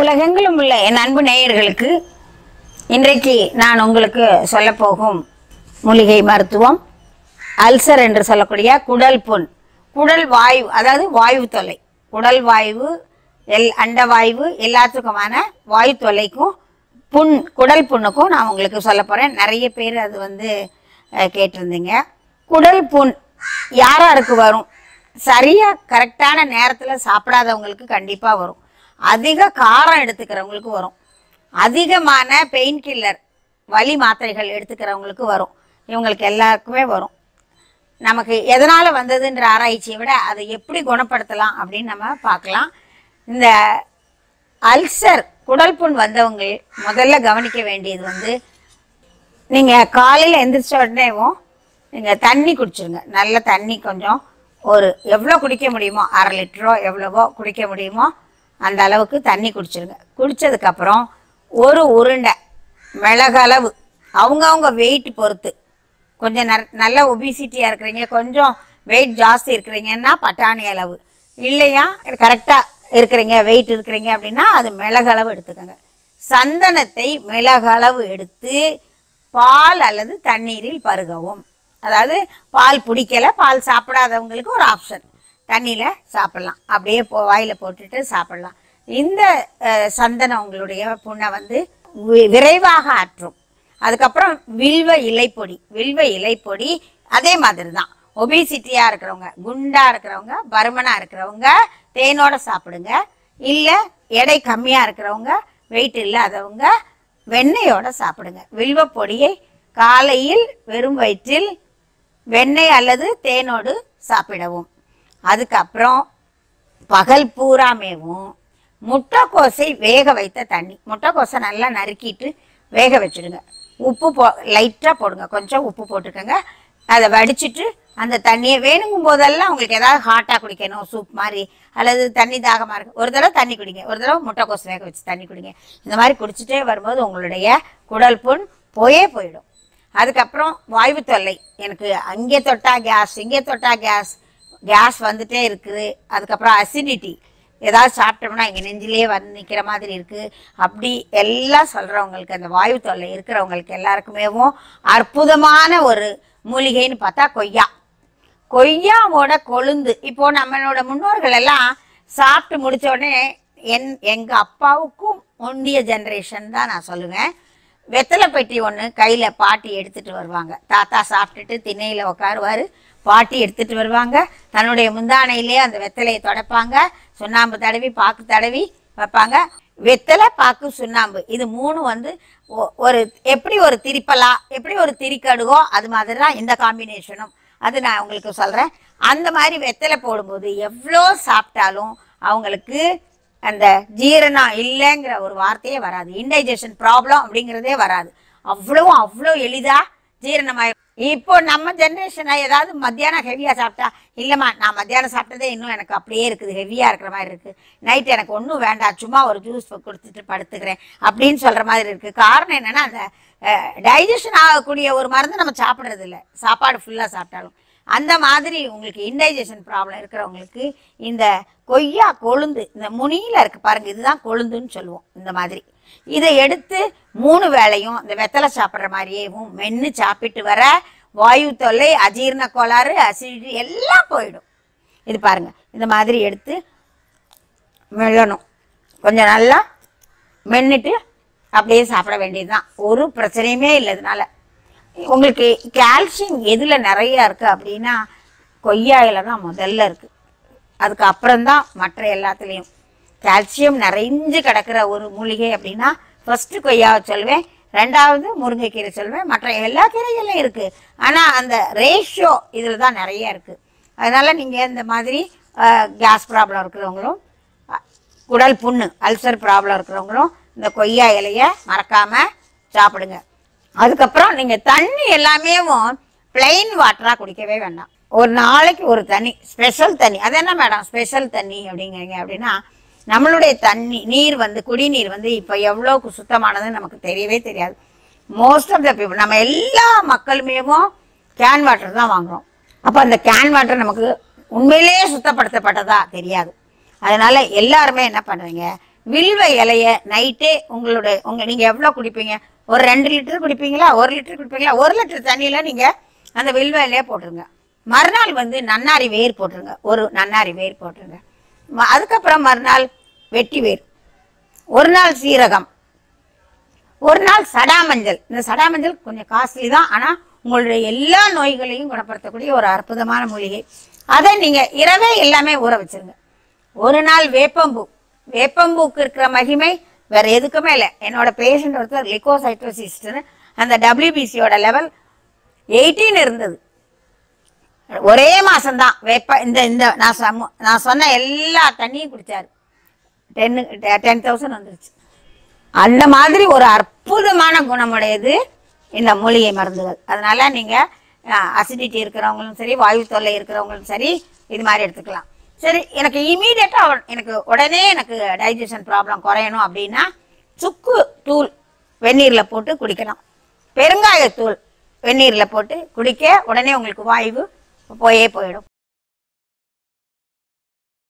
உலகெங்கிலும் உள்ள என் அன்பு நேயர்களுக்கு இன்றைக்கு நான் உங்களுக்கு சொல்லப் போகும் மூலிகை மருத்துவம் அல்சர் என்று சொல்லக்கூடிய குடல் புண் குடல் வாயு அதாவது வாயு தொல்லை குடல் வாயு எல் அண்டவாயு எல்லாத்துக்குமான வாயு தொல்லைக்கும் புண் குடல் புண்ணுக்கும் நான் உங்களுக்கு சொல்ல போகிறேன் நிறைய பேர் அது வந்து அஹ், கேட்டிருந்தீங்க குடல் புண் யார் யாருக்கு வரும் சரியாக கரெக்டான நேரத்தில் சாப்பிடாதவங்களுக்கு கண்டிப்பாக வரும் அதிக காரம் எடுத்துக்கிறவங்களுக்கு வரும் அதிகமான பெயின் கில்லர் வலி மாத்திரைகள் எடுத்துக்கிறவங்களுக்கு வரும் இவங்களுக்கு எல்லாருக்குமே வரும் நமக்கு எதனால் வந்ததுன்ற ஆராய்ச்சியை விட அதை எப்படி குணப்படுத்தலாம் அப்படின்னு நம்ம பார்க்கலாம் இந்த அல்சர் குடல் புண் வந்தவங்க முதல்ல கவனிக்க வேண்டியது வந்து நீங்கள் காலையில் எந்திரிச்ச உடனேவும் நீங்கள் தண்ணி குடிச்சிருங்க நல்ல தண்ணி கொஞ்சம் ஒரு எவ்வளோ குடிக்க முடியுமோ அரை லிட்டரோ எவ்வளவோ குடிக்க முடியுமோ அந்த அளவுக்கு தண்ணி குடிச்சிருங்க குடித்ததுக்கப்புறம் ஒரு உருண்டை மிளகளவு அவங்கவுங்க வெயிட் பொறுத்து கொஞ்சம் நர் நல்ல ஒபிசிட்டியாக இருக்கிறீங்க கொஞ்சம் வெயிட் ஜாஸ்தி இருக்கிறீங்கன்னா பட்டாணி அளவு இல்லையா கரெக்டாக இருக்கிறீங்க வெயிட் இருக்கிறீங்க அப்படின்னா அது மிளகளவு எடுத்துக்கோங்க சந்தனத்தை மிளகளவு எடுத்து பால் அல்லது தண்ணீரில் பருகவும் அதாவது பால் பிடிக்கல பால் சாப்பிடாதவங்களுக்கு ஒரு ஆப்ஷன் தண்ணியில் சாப்பிடலாம் அப்படியே போ வாயில் போட்டுட்டு சாப்பிடலாம் இந்த அஹ், சந்தனம் உங்களுடைய புண்ணை வந்து வி- விரைவாக ஆற்றும் அதுக்கப்புறம் வில்வ இலைப்பொடி வில்வ இலைப்பொடி அதே மாதிரி தான் ஒபிசிட்டியாக இருக்கிறவங்க குண்டாக இருக்கிறவங்க பருமனாக இருக்கிறவங்க தேனோட சாப்பிடுங்க இல்லை எடை கம்மியாக இருக்கிறவங்க வெயிட் இல்லாதவங்க வெண்ணெயோட சாப்பிடுங்க வில்வ பொடியை காலையில் வெறும் வயிற்றில் வெண்ணெய் அல்லது தேனோடு சாப்பிடவும் அதுக்கப்புறம் பகல் பூராமேவும் முட்டைக்கோஸை வேக வைத்த தண்ணி முட்டைக்கோஸை நல்லா நறுக்கிட்டு வேக வச்சுடுங்க உப்பு போ லைட்டாக போடுங்க கொஞ்சம் உப்பு போட்டுக்கோங்க அதை வடிச்சிட்டு அந்த தண்ணியை வேணுங்கும் போதெல்லாம் உங்களுக்கு ஏதாவது ஹாட்டாக குடிக்கணும் சூப் மாதிரி அல்லது தண்ணி தாகமாக இருக்கு ஒரு தடவை தண்ணி குடிங்க ஒரு தடவை முட்டைக்கோஸ் வேக வச்சு தண்ணி குடிங்க இந்த மாதிரி குடிச்சிட்டே வரும்போது உங்களுடைய குடல் புண் போயே போயிடும் அதுக்கப்புறம் வாய்வு தொல்லை எனக்கு அங்கே தொட்டா கேஸ் இங்கே தொட்டா கேஸ் கேஸ் வந்துட்டே இருக்குது அதுக்கப்புறம் அசிடிட்டி ஏதாவது சாப்பிட்டோம்னா இங்கே நெஞ்சிலே வந்து நிற்கிற மாதிரி இருக்குது அப்படி எல்லாம் சொல்கிறவங்களுக்கு அந்த வாயு தொல்லை இருக்கிறவங்களுக்கு எல்லாருக்குமேவும் அற்புதமான ஒரு மூலிகைன்னு பார்த்தா கொய்யா கொய்யாவோட கொழுந்து இப்போ நம்மளோட முன்னோர்கள் எல்லாம் சாப்பிட்டு முடிச்ச உடனே என் எங்கள் அப்பாவுக்கும் முந்திய ஜென்ரேஷன் தான் நான் சொல்லுவேன் வெத்தலை பெட்டி ஒன்று கையில் பாட்டி எடுத்துட்டு வருவாங்க தாத்தா சாப்பிட்டுட்டு திண்ணையில் உட்காருவார் பாட்டி எடுத்துட்டு வருவாங்க தன்னுடைய முந்தானையிலே அந்த வெத்தலையை தொடப்பாங்க சுண்ணாம்பு தடவி பாக்கு தடவி வைப்பாங்க வெத்தலை பாக்கு சுண்ணாம்பு இது மூணு வந்து ஒ- ஒரு எப்படி ஒரு திரிப்பலா எப்படி ஒரு திரிக்கடுகோ அது மாதிரி தான் இந்த காம்பினேஷனும் அது நான் உங்களுக்கு சொல்கிறேன் அந்த மாதிரி வெத்தலை போடும்போது எவ்வளோ சாப்பிட்டாலும் அவங்களுக்கு அந்த ஜீரணம் இல்லைங்கிற ஒரு வார்த்தையே வராது இன்டைஜஷன் ப்ராப்ளம் அப்படிங்கிறதே வராது அவ்வளோ அவ்வளோ எளிதாக ஜீரணமாயிரும் இப்போ நம்ம ஜென்ரேஷனை ஏதாவது மத்தியானம் ஹெவியாக சாப்பிட்டா இல்லைம்மா நான் மத்தியானம் சாப்பிட்டதே இன்னும் எனக்கு அப்படியே இருக்குது ஹெவியாக இருக்கிற மாதிரி இருக்குது நைட் எனக்கு ஒன்றும் வேண்டாம் சும்மா ஒரு ஜூஸ் கொடுத்துட்டு படுத்துக்கிறேன் அப்படின்னு சொல்கிற மாதிரி இருக்குது காரணம் என்னென்னா அந்த டைஜஷன் ஆகக்கூடிய ஒரு மருந்து நம்ம சாப்பிட்றது இல்ல சாப்பாடு ஃபுல்லாக சாப்பிட்டாலும் அந்த மாதிரி உங்களுக்கு இன்டைஜஷன் ப்ராப்ளம் இருக்கிறவங்களுக்கு இந்த கொய்யா கொழுந்து இந்த முனியில் இருக்கு பாருங்க இதுதான் கொழுந்துன்னு சொல்லுவோம் இந்த மாதிரி இதை எடுத்து மூணு வேளையும் இந்த வெத்தலை சாப்பிட்ற மாதிரியேவும் மென்று சாப்பிட்டு வர வாயு தொல்லை அஜீரண கோளாறு அசிடிட்டி எல்லாம் போயிடும் இது பாருங்க இந்த மாதிரி எடுத்து மெல்லணும் கொஞ்சம் நல்லா மென்னுட்டு அப்படியே சாப்பிட வேண்டியதுதான் ஒரு பிரச்சனையுமே இல்லை இதனால உங்களுக்கு கால்சியம் எதில் நிறைய இருக்குது அப்படின்னா கொய்யாயில தான் முதல்ல இருக்குது அதுக்கு அப்புறம்தான் மற்ற எல்லாத்துலேயும் கால்சியம் நிறைஞ்சு கிடக்கிற ஒரு மூலிகை அப்படின்னா ஃபர்ஸ்ட் கொய்யாவை சொல்வேன் ரெண்டாவது முருங்கைக்கீரை சொல்வேன் மற்ற எல்லா கீரைகளும் இருக்குது ஆனால் அந்த ரேஷியோ இதில் தான் நிறைய இருக்குது அதனால் நீங்கள் இந்த மாதிரி கேஸ் ப்ராப்ளம் இருக்கிறவங்களும் அஹ், குடல் புண்ணு அல்சர் ப்ராப்ளம் இருக்கிறவங்களும் இந்த கொய்யா இலையை மறக்காமல் சாப்பிடுங்க அதுக்கப்புறம் நீங்கள் தண்ணி எல்லாமே plain வாட்டராக குடிக்கவே வேண்டாம் ஒரு நாளைக்கு ஒரு தண்ணி ஸ்பெஷல் தண்ணி அது என்ன மேடம் ஸ்பெஷல் தண்ணி அப்படிங்கிறீங்க அப்படின்னா நம்மளுடைய தண்ணி நீர் வந்து குடிநீர் வந்து இப்போ எவ்வளோக்கு சுத்தமானதுன்னு நமக்கு தெரியவே தெரியாது மோஸ்ட் ஆஃப் த பீப்புள் நம்ம எல்லா மக்களுமேவும் கேன் வாட்டர் தான் வாங்குறோம் அப்போ அந்த கேன் வாட்டர் நமக்கு உண்மையிலேயே சுத்தப்படுத்தப்பட்டதா தெரியாது அதனால எல்லாருமே என்ன பண்ணுறீங்க வில்வ இலைய நைட்டே உங்களோட உங்க நீங்க எவ்வளவு குடிப்பீங்க ஒரு ரெண்டு லிட்டர் குடிப்பீங்களா ஒரு லிட்டர் குடிப்பீங்களா ஒரு லிட்டர் தண்ணியில நீங்க அந்த வில்வ இலைய போட்டுருங்க மறுநாள் வந்து நன்னாரி வேர் போட்டுருங்க ஒரு நன்னாரி வேர் போட்டுருங்க ம- அதுக்கப்புறம் மறுநாள் வெட்டி வேர் ஒரு நாள் சீரகம் ஒரு நாள் சடாமஞ்சள் இந்த சடாமஞ்சள் கொஞ்சம் காஸ்ட்லி தான் ஆனால் உங்களுடைய எல்லா நோய்களையும் குணப்படுத்தக்கூடிய ஒரு அற்புதமான மூலிகை அதை நீங்கள் இரவே எல்லாமே ஊற வச்சிருங்க ஒரு நாள் வேப்பம்பூ வேப்பம்பூக்கு இருக்கிற மகிமை வேற எதுக்குமே இல்லை என்னோட பேஷண்ட் ஒருத்தர் லிகோசைட்டோசிஸ்ட்னு அந்த டபிள்யூபிசியோட லெவல் எயிட்டீன் இருந்தது ஒரே மாசம்தான் வேப்ப இந்த இந்த நான் சம நான் சொன்ன எல்லா தண்ணியும் குடிச்சாரு டென்னு டென் தௌசண்ட் வந்துருச்சு அந்த மாதிரி ஒரு அற்புதமான குணமுடையது இந்த மூலிகை மருந்துகள் அதனால நீங்க அசிடிட்டி இருக்கிறவங்களும் சரி வாயு தொல்லை இருக்கிறவங்களும் சரி இது மாதிரி எடுத்துக்கலாம் சரி எனக்கு இமீடியட்டா எனக்கு உடனே எனக்கு டைஜஷன் ப்ராப்ளம் குறையணும் அப்படின்னா சுக்கு தூள் வெந்நீர்ல போட்டு குடிக்கலாம் பெருங்காயத்தூள் வெந்நீர்ல போட்டு குடிக்க உடனே உங்களுக்கு வாய்வு போயே போயிடும்